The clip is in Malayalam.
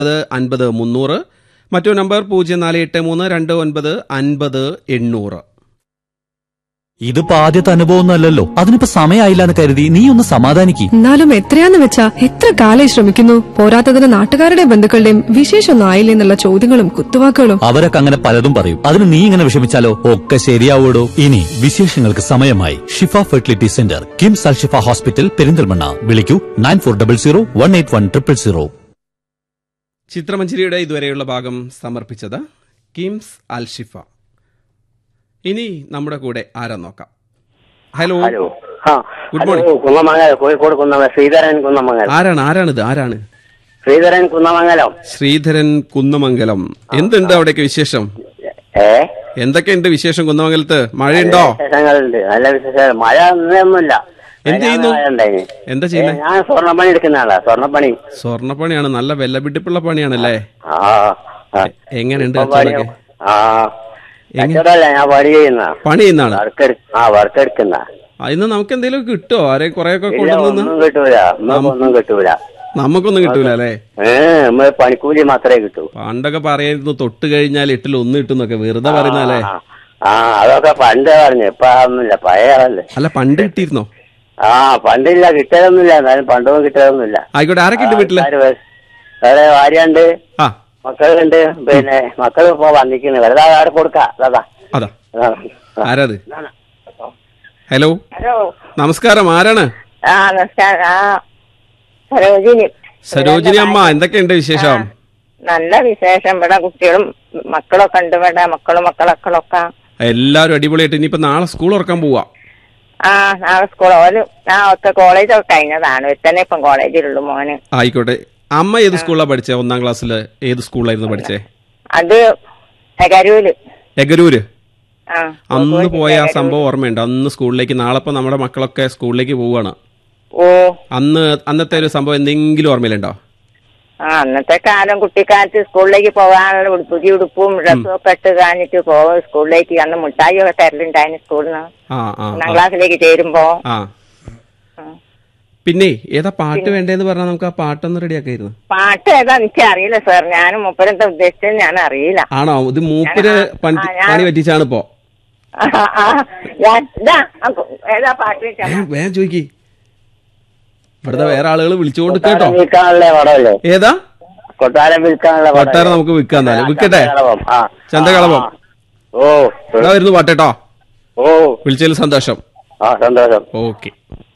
അത് അൻപത് മുന്നൂറ് മറ്റു നമ്പർ പൂജ്യം നാല് എട്ട് മൂന്ന് രണ്ട് ഒൻപത് അൻപത് എണ്ണൂറ് ഇതിപ്പോ ആദ്യത്തെ അനുഭവമൊന്നുമല്ലല്ലോ അതിനിപ്പോ സമയമായില്ല എന്ന് കരുതി നീ ഒന്ന് സമാധാനിക്ക് എന്നാലും എത്രയാന്ന് വെച്ചാ എത്ര കാലായി ശ്രമിക്കുന്നു പോരാത്തതിന് നാട്ടുകാരുടെയും ബന്ധുക്കളുടെയും വിശേഷമൊന്നും ആയില്ലേ എന്നുള്ള ചോദ്യങ്ങളും കുത്തുവാക്കുകളും അവരൊക്കെ അങ്ങനെ പലതും പറയും അതിന് നീ ഇങ്ങനെ വിഷമിച്ചാലോ ഒക്കെ ശരിയാവൂടോ ഇനി വിശേഷങ്ങൾക്ക് സമയമായി Shifa fertility centre KIMS Al Shifa hospital Perinthalmanna വിളിക്കൂ nine four double zero one eight one triple zero ചിത്രമഞ്ചേരിയുടെ ഇതുവരെയുള്ള ഭാഗം സമർപ്പിച്ചത് കിംസ് അൽ ഷിഫ ഇനി നമ്മുടെ കൂടെ ആരാ നോക്കാം hello hello ah Good hello, morning. Kunnamangalam Kozhikode Kunnamangalam Sreedharan Kunnamangalam ആരാണ് ആരാണിത് ആരാണ് ശ്രീധരൻ കുന്നമംഗലം ശ്രീധരൻ കുന്നമംഗലം എന്തുണ്ട് അവിടേക്ക് വിശേഷം ഏ എന്തൊക്കെയുണ്ട് വിശേഷം കുന്നമംഗലത്ത് മഴയുണ്ടോ വിശേഷങ്ങളുണ്ട് നല്ല വിശേഷം മഴ ഒന്നുമില്ല എന്ത് ചെയ്യുന്നു? എന്താ ചെയ്യുന്നെ? ഞാൻ സ്വർണ്ണപ്പണി എടുക്കുന്ന ആളാ സ്വർണ്ണപ്പണി സ്വർണ്ണപ്പണിയാണ് നല്ല വെല്ലപിടിപ്പുള്ള പണിയാണല്ലേ ആ ആ. എ- എങ്ങനെയുണ്ട് ഇപ്പൊ പണി- കച്ചവടമൊക്കെ ആ എങ്ങനെ- കച്ചവടമല്ല ഞാൻ പണി ചെയ്യുന്ന പണി ചെയ്യുന്നതാണ് വർക്ക് എടു- ആ വർക്ക് എടുക്കുന്ന ആ, ഇന്ന് നമുക്ക് എന്തെങ്കിലും കിട്ടുമോ ആരെ കുറെയൊക്കെ ഇല്ല കൊണ്ടുവന്ന് ഒന്നും കിട്ടൂല നമുക്കൊന്നും കിട്ടൂല നമുക്കൊന്നും കിട്ടൂല അല്ലേ ഏ നമ്മൾ പണിക്കൂലി മാത്രമേ കിട്ടൂ പണ്ടൊക്കെ പറയായിരുന്നു തൊട്ട് കഴിഞ്ഞാൽ എട്ടിൽ ഒന്ന് കിട്ടുന്നൊക്കെ വെറുതെ പറയുന്നല്ലേ ആ, ആ അതൊക്കെ പണ്ട് പറഞ്ഞു ഇപ്പൊ അതൊന്നുമില്ല പഴയ ആളല്ലേ അല്ല പണ്ട് കിട്ടിയിരുന്നോ ആ പണ്ടില്ല കിട്ടിയതൊന്നുമില്ല എന്നാലും പണ്ടൊന്നും കിട്ടിയതൊന്നുമില്ല ആയിക്കോട്ടെ ആരൊക്കെ ഉണ്ട് വീട്ടില് ആൾക്കാര് വേ- വേറെ ഭാര്യയുണ്ട് ആ മക്കളുണ്ട് പിന്നെ മക്കൾ ഇപ്പൊ വന്നിരിക്കുന്നു വെറുതെ അവിടെ കൊടുക്കാം അതാ അതാ ആ. ആരാത് ഹലോ ഹലോ നമസ്കാരം ആരാണ് ആ നമസ്കാരം ആ സരോജിനി സരോജിനി അമ്മ എന്തൊക്കെയുണ്ട് വിശേഷം നല്ല വിശേഷം ഇവിടെ കുട്ടികളും മക്കളൊക്കെ ഉണ്ട് ഇവിടെ മക്കളും മക്കളൊക്കെ എല്ലാരും അടിപൊളിയായിട്ട് ഇനിയിപ്പോ നാളെ സ്കൂൾ തുറക്കാൻ പോവാ ആ നാളെ സ്കൂൾ ഓല് ആ ഒക്കെ കോളേജൊക്കെ കഴിഞ്ഞതാണ് തന്നെ ഇപ്പം കോളേജിലുള്ളൂ മോന് ആയിക്കോട്ടെ അമ്മ ഏത് സ്കൂളിലാണ് പഠിച്ചേ ഒന്നാം ക്ലാസ്സിൽ ഏത് സ്കൂളിലായിരുന്നു പഠിച്ചേ അത് കരൂല് എഗരൂര് ആ അന്ന് പോയ ആ സംഭവം ഓർമ്മയുണ്ട് അന്ന് സ്കൂളിലേക്ക് നാളെ ഇപ്പൊ നമ്മുടെ മക്കളൊക്കെ സ്കൂളിലേക്ക് പോവാണ് ഓ അന്ന് അന്നത്തെ ഒരു സംഭവം എന്തെങ്കിലും ഓർമ്മയിലുണ്ടോ ആ അന്നത്തെ കാലം കുട്ടിക്കാലത്ത് സ്കൂളിലേക്ക് പോകാനുള്ള ഉടു- പുതിയ ഉടുപ്പും ഡ്രസ്സും ഒക്കെ ഇട്ട് കാണിച്ച് പോകും സ്കൂളിലേക്ക് അന്ന് മിഠായി ഒക്കെ തരലുണ്ടായിരുന്നു സ്കൂളിൽ നിന്ന് ആ ആ ഒന്നാം ആ, ക്ലാസ്സിലേക്ക് ചേരുമ്പോ ആ പിന്നെ ഏതാ പാട്ട് വേണ്ടേന്ന് പറഞ്ഞാൽ നമുക്ക് ആ പാട്ടൊന്ന് റെഡിയാക്കായിരുന്നു പാട്ട് ഏതാ എനിക്ക് അറിയില്ല സാർ ഞാൻ മുപ്പരെന്താ ഉദ്ദേശിച്ചത് ഞാൻ അറിയില്ല ആണോ ഇത് മൂപ്പര് പണി ആ, ഞാൻ- പണി പറ്റിച്ചാണ് ഇപ്പോ ആ, ആ, ഞാൻ ഇതാ അപ്പൊ ഏതാ പാട്ട് വെച്ചാ വേഗം വേഗം ചോദിക്കി ഇവിടുത്തെ വേറെ ആളുകൾ വിളിച്ചുകൊണ്ട് കേട്ടോ കൊട്ടാരം വിൽക്കാനുള്ള പടമല്ലേ ഏതാ കൊട്ടാരം വിൽക്കാനുള്ള പടം കൊട്ടാരം നമുക്ക് വിൽക്കാൻ തന്നെ വിൽക്കട്ടെ ചന്തകളവം, ആ. ചന്തകളവം. ആ. ഓ ഇവിടെ വരുന്നു പാട്ടേട്ടോ ഓ വിളിച്ചതിൽ സന്തോഷം ആ സന്തോഷം ഓക്കെ